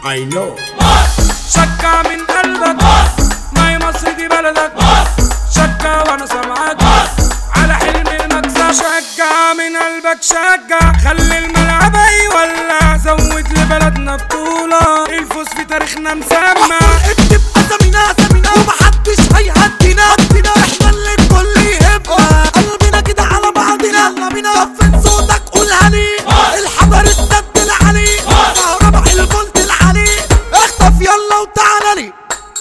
I know شكة من قلبك ماي مصر دي بلدك شكة وانا سامعك على حلم المكسب شجع من قلبك شجع خلي الملعب يولع زود لبلدنا بطولة الفوز في تاريخنا مسمع اكتب اسامينا اسامينا ومحدش هيهدينا هدينا احنا اللي الكل يهمنا قلبنا كده على بعضنا يلا بينا كفن صوتك قولها لي الحضر السد العلي كهرباء الفولت العلي اخطف يلا وتعالى لي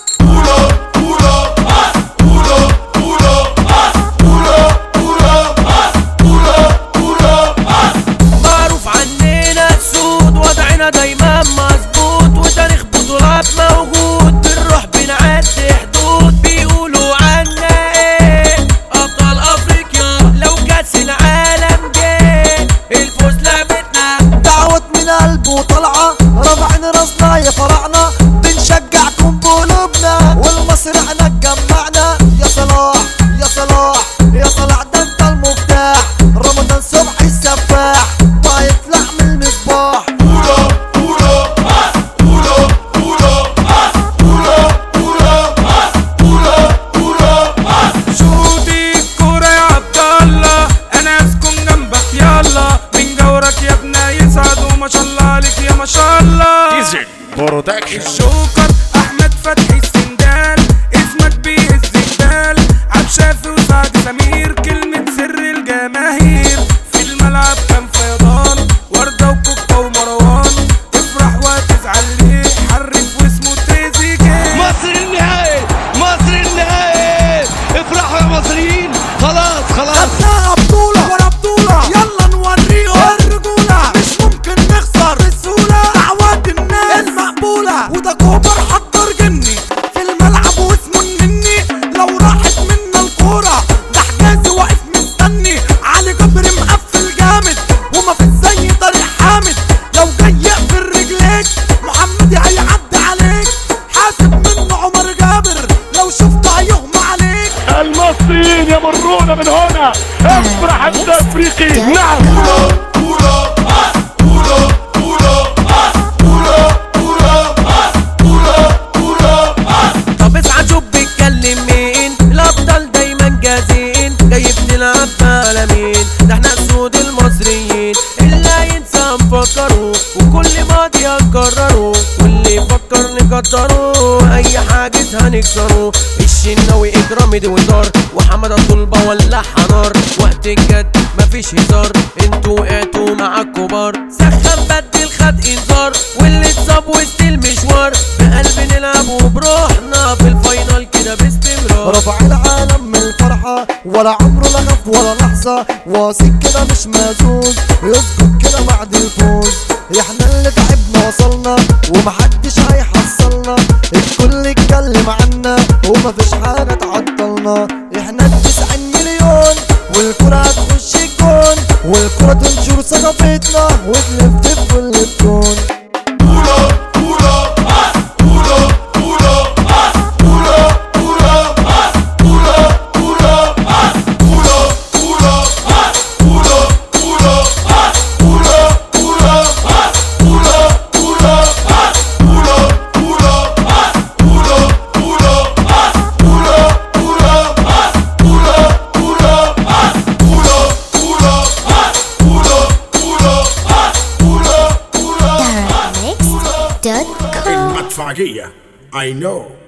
معروف عننا السود وضعنا دايما مظبوط وتاريخ بطولات موجود بنروح بنعدي حدود بيقولوا عنا ايه ابطال افريقيا لو كاس العالم جه الفوز لعبتنا دعوة من قلب وطلعة رفعنا راسنا يا فراعنة بنشجعكم بقلوبنا والمصر احنا اتجمعنا يا صلاح يا صلاح يا صلاح ده انت المفتاح رمضان صبحي السفاح وهيطلع من المصباح شوتي الكورة يا عبد الله انا اسكن جنبك يلا من جورك يا ابني يسعد وما شاء الله عليك يا ما شاء الله Easy Production الجوكر احمد فتحي السندال اسمك بيه الزبال عبد شافي وسعد سمير كلمة سر الجماهير في الملعب كان فيضان وردة وكوكا ومروان افرح وتزعل ليه حرف واسمه تريزيجيه مصر النهائي مصر النهائي افرحوا يا مصريين خلاص خلاص خدناها بطولة ورا بطولة يلا نوريهم الرجولة مش ممكن نخسر بسهولة دعوات الناس المقبولة وده كوبر حضر جني في الملعب واسمه النني لو راحت منا الكورة ده حجازي واقف مستني علي جبر مقفل جامد وما في زي طارق حامد لو جاي يقفل رجليك محمدي هيعدي عليك حاسب منه عمر جابر لو شفته هيغمى عليك المصريين يمرون من هنا افرح انت افريقي نعم طب اسعد شوف بيتكلم مين الابطال دايما جاهزين جايب نلعب على مين ده احنا السود المصريين اللي ينسى نفكره وكل ماضي هنكرره واللي يفكر نقدره اي حاجز هنكسره الشناوي اكرامي دي وزار وحمد الطلبة ولع نار وقت الجد مفيش هزار انتوا وقعتوا مع الكبار سخن بدل خد انذار واللي اتصاب وسط المشوار بقلب نلعب وبروحنا في الفاينل كده باستمرار رفع العالم من الفرحة ولا عمره لا خاف ولا لحظة واثق كده مش مهزوز يسكت كده بعد الفوز احنا اللي تعبنا وصلنا ومحدش هيحصلنا الكل يتكلم عنا ومفيش حاجة تعطلنا احنا التسعين مليون والكرة هتخش الجون والكرة تنشر ثقافتنا وتلف في كل الكون Mix.com المدفعجية I know